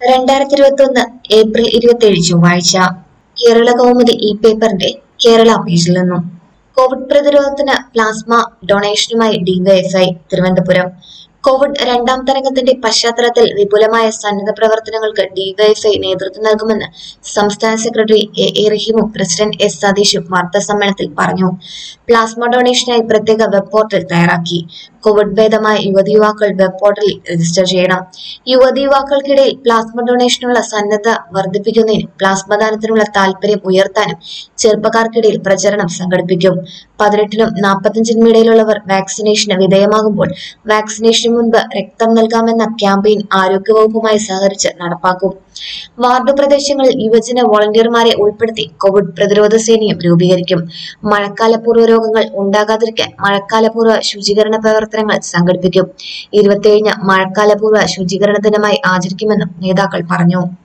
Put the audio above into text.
രണ്ടായിരത്തി ഇരുപത്തി ഒന്ന് ഏപ്രിൽ ഇരുപത്തി ഏഴ് ചൊവ്വാഴ്ച കേരള കൗമുദി ഇ പേപ്പറിന്റെ കേരള പേജിൽ നിന്നും കോവിഡ് പ്രതിരോധത്തിന് പ്ലാസ്മ ഡൊണേഷനുമായി ഡിവൈഎഫ്ഐ തിരുവനന്തപുരം കോവിഡ് രണ്ടാം തരംഗത്തിന്റെ പശ്ചാത്തലത്തിൽ വിപുലമായ സന്നദ്ധ പ്രവർത്തനങ്ങൾക്ക് ഡിവൈഎഫ്ഐ നേതൃത്വം നൽകുമെന്ന് സംസ്ഥാന സെക്രട്ടറി എ എ റഹീമു പ്രസിഡന്റ് എസ് സതീഷും വാർത്താ സമ്മേളനത്തിൽ പറഞ്ഞു പ്ലാസ്മ ഡൊണേഷനായി പ്രത്യേക വെബ് പോർട്ടൽ തയ്യാറാക്കി കോവിഡ് ഭേദമായ യുവതി യുവാക്കൾ വെബ് പോർട്ടലിൽ രജിസ്റ്റർ ചെയ്യണം യുവതി യുവാക്കൾക്കിടയിൽ പ്ലാസ്മ ഡൊണേഷനുള്ള സന്നദ്ധ വർദ്ധിപ്പിക്കുന്നതിനും പ്ലാസ്മ ദാനത്തിനുള്ള താല്പര്യം ഉയർത്താനും ചെറുപ്പക്കാർക്കിടയിൽ പ്രചരണം സംഘടിപ്പിക്കും പതിനെട്ടിനും നാൽപ്പത്തഞ്ചിനും ഇടയിലുള്ളവർ വാക്സിനേഷന് വിധേയമാകുമ്പോൾ വാക്സിനേഷന് മുൻപ് രക്തം നൽകാമെന്ന ക്യാമ്പയിൻ ആരോഗ്യവകുപ്പുമായി സഹകരിച്ച് നടപ്പാക്കും വാർഡ് പ്രദേശങ്ങളിൽ യുവജന വോളണ്ടിയർമാരെ ഉൾപ്പെടുത്തി കോവിഡ് പ്രതിരോധ സേനയും രൂപീകരിക്കും മഴക്കാലപൂർവ്വ രോഗങ്ങൾ ഉണ്ടാകാതിരിക്കാൻ മഴക്കാലപൂർവ്വ ശുചീകരണ പ്രവർത്തനങ്ങൾ സംഘടിപ്പിക്കും ഇരുപത്തിയേഴിന് മഴക്കാലപൂർവ്വ ശുചീകരണ ദിനമായി ആചരിക്കുമെന്നും നേതാക്കൾ പറഞ്ഞു